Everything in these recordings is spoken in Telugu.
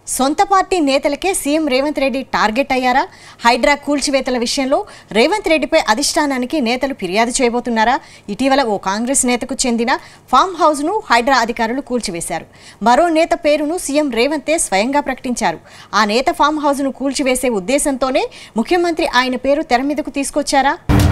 సొంత పార్టీ నేతలకే సీఎం రేవంత్ రెడ్డి టార్గెట్ అయ్యారా హైడ్రా కూల్చివేతల విషయంలో రేవంత్ రెడ్డిపై అధిష్టానానికి నేతలు ఫిర్యాదు చేయబోతున్నారా ఇటీవల ఓ కాంగ్రెస్ నేతకు చెందిన ఫామ్ హౌస్ను హైడ్రా అధికారులు కూల్చివేశారు మరో నేత పేరును సీఎం రేవంతే స్వయంగా ప్రకటించారు ఆ నేత ఫామ్ హౌస్ను కూల్చివేసే ఉద్దేశంతోనే ముఖ్యమంత్రి ఆయన పేరు తెర మీదకు తీసుకొచ్చారా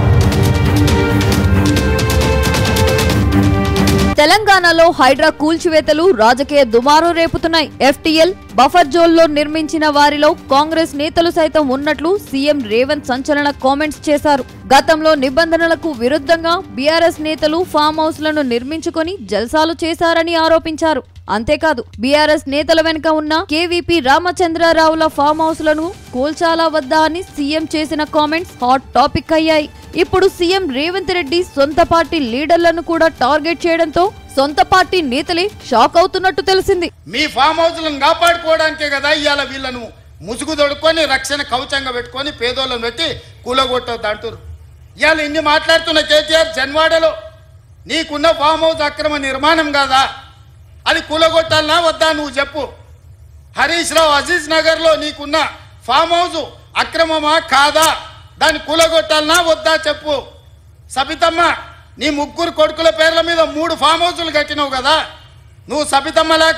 తెలంగాణలో హైడ్రా కూల్చివేతలు రాజకీయ దుమారం రేపుతున్నాయి ఎఫ్టీఎల్ బఫర్ జోన్లో నిర్మించిన వారిలో కాంగ్రెస్ నేతలు సైతం ఉన్నట్లు సీఎం రేవంత్ సంచలన కామెంట్స్ చేశారు గతంలో నిబంధనలకు విరుద్ధంగా బీఆర్ఎస్ నేతలు ఫామ్ హౌస్లను నిర్మించుకొని జల్సాలు చేశారని ఆరోపించారు అంతేకాదు బీఆర్ఎస్ నేతల వెనుక ఉన్న కేవీపీ రామచంద్రరావుల ఫామ్ హౌస్లను కూల్చాలా వద్దా అని సీఎం చేసిన కామెంట్స్ హాట్ టాపిక్ అయ్యాయి ఇప్పుడు సీఎం రేవంత్ రెడ్డి సొంత పార్టీ లీడర్లను కూడా టార్గెట్ చేయడంతో సొంత పార్టీ నేతలే షాక్ అవుతున్నట్టు తెలిసింది మీ ఫామ్ హౌస్లను కాపాడుకోవడానికే కదా ఇవాళ వీళ్ళను ముసుగు తొడుక్కొని రక్షణ కవచంగా పెట్టుకొని పేదోళ్ళను పెట్టి కూలగొట్టొద్దు అంటారు ఇవాళ ఇన్ని మాట్లాడుతున్న కేటీఆర్ జన్వాడలో నీకున్న ఫామ్ హౌస్ అక్రమ నిర్మాణం కాదా అది కూలగొట్టాలనా వద్దా నువ్వు చెప్పు హరీష్ రావు అజీజ్ నగర్లో నీకున్న ఫామ్ హౌస్ అక్రమమా కాదా దాన్ని కూలగొట్టాలనా వద్దా చెప్పు సబితమ్మ నీ ముగ్గురు కొడుకుల పేర్ల మీద మూడు ఫామ్ హౌసులు కట్టినావు కదా నువ్వు సబితమ్మ లేక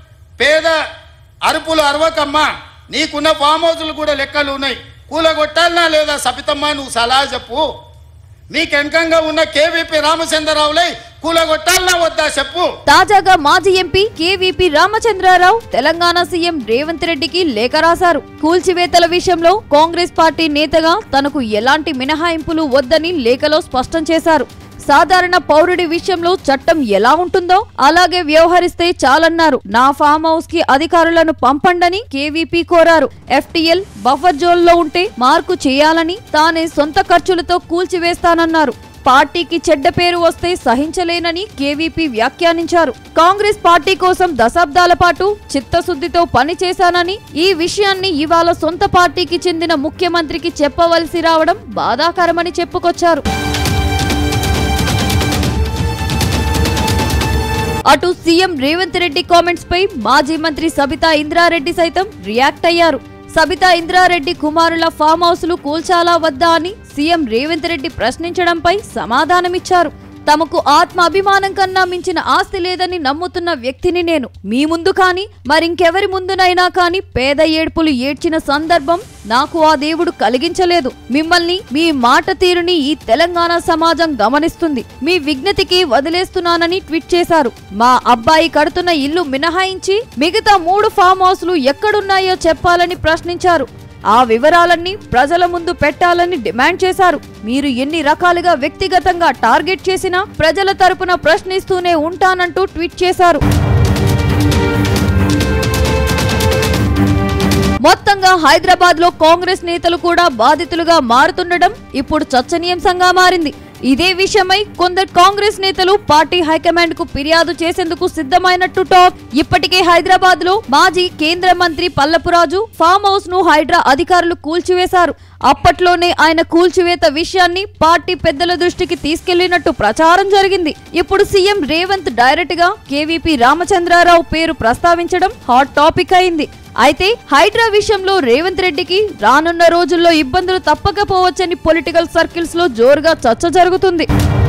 పేద అరుపులు అరవకమ్మా నీకున్న ఫామ్ హౌసులు కూడా లెక్కలు ఉన్నాయి కూలగొట్టాలనా లేదా సబితమ్మ నువ్వు సలహా చెప్పు నీకు వెనకంగా ఉన్న కేవీపీ రామచంద్రరావులై కూలగొట్టాలనా వద్దా చెప్పు తాజాగా మాజీ MP KVP Ramachandra Rao Telangana CM Revanth రెడ్డికి లేఖ రాశారు కూల్చివేతల విషయంలో కాంగ్రెస్ పార్టీ నేతగా తనకు ఎలాంటి మినహాయింపులు వద్దని లేఖలో స్పష్టం చేశారు సాధారణ పౌరుడి విషయంలో చట్టం ఎలా ఉంటుందో అలాగే వ్యవహరిస్తే చాలన్నారు నా ఫామ్ హౌస్ కి అధికారులను పంపండని కేవీపీ కోరారు ఎఫ్టీఎల్ బఫర్ జోన్లో ఉంటే మార్కు చేయాలని తానే సొంత ఖర్చులతో కూల్చివేస్తానన్నారు పార్టీకి చెడ్డ పేరు వస్తే సహించలేనని కేవీపీ వ్యాఖ్యానించారు కాంగ్రెస్ పార్టీ కోసం దశాబ్దాల పాటు చిత్తశుద్ధితో పనిచేశానని ఈ విషయాన్ని ఇవాళ సొంత పార్టీకి చెందిన ముఖ్యమంత్రికి చెప్పవలసి రావడం బాధాకరమని చెప్పుకొచ్చారు అటు సీఎం రేవంత్ రెడ్డి కామెంట్స్ పై మాజీ మంత్రి సబితా ఇంద్రారెడ్డి సైతం రియాక్ట్ అయ్యారు సబితా ఇంద్రారెడ్డి కుమారుల ఫామ్ హౌస్లు కూల్చాలా వద్దా అని సీఎం రేవంత్ రెడ్డి ప్రశ్నించడంపై సమాధానమిచ్చారు తమకు ఆత్మ అభిమానం కన్నా మించిన ఆస్తి లేదని నమ్ముతున్న వ్యక్తిని నేను మీ ముందు కానీ మరింకెవరి ముందునైనా కానీ పేద ఏడ్పులు ఏడ్చిన సందర్భం నాకు ఆ దేవుడు కలిగించలేదు మిమ్మల్ని మీ మాట తీరుని ఈ తెలంగాణ సమాజం గమనిస్తుంది మీ విజ్ఞతికి వదిలేస్తున్నానని ట్వీట్ చేశారు మా అబ్బాయి కడుతున్న ఇల్లు మినహాయించి మిగతా మూడు ఫామ్ హౌస్లు ఎక్కడున్నాయో చెప్పాలని ప్రశ్నించారు ఆ వివరాలన్నీ ప్రజల ముందు పెట్టాలని డిమాండ్ చేశారు మీరు ఎన్ని రకాలుగా వ్యక్తిగతంగా టార్గెట్ చేసినా ప్రజల తరపున ప్రశ్నిస్తూనే ఉంటానంటూ ట్వీట్ చేశారు మొత్తంగా హైదరాబాద్ లో కాంగ్రెస్ నేతలు కూడా బాధితులుగా మారుతుండడం ఇప్పుడు చర్చనీయాంశంగా మారింది ఇదే విషయమై కొందరు కాంగ్రెస్ నేతలు పార్టీ హైకమాండ్ కు ఫిర్యాదు చేసేందుకు సిద్ధమైనట్టు టాక్ ఇప్పటికే హైదరాబాద్ లో మాజీ కేంద్ర మంత్రి పల్లపురాజు ఫామ్ హౌస్ ను హైడ్రా అధికారులు కూల్చివేశారు అప్పట్లోనే ఆయన కూల్చివేత విషయాన్ని పార్టీ పెద్దల దృష్టికి తీసుకెళ్లినట్టు ప్రచారం జరిగింది ఇప్పుడు సీఎం రేవంత్ డైరెక్ట్ గా కేవీపీ రామచంద్రారావు పేరు ప్రస్తావించడం హాట్ టాపిక్ అయింది అయితే హైడ్రా విషయంలో రేవంత్ రెడ్డికి రానున్న రోజుల్లో ఇబ్బందులు తప్పకపోవచ్చని పొలిటికల్ సర్కిల్స్ లో జోరుగా చర్చ జరుగుతుంది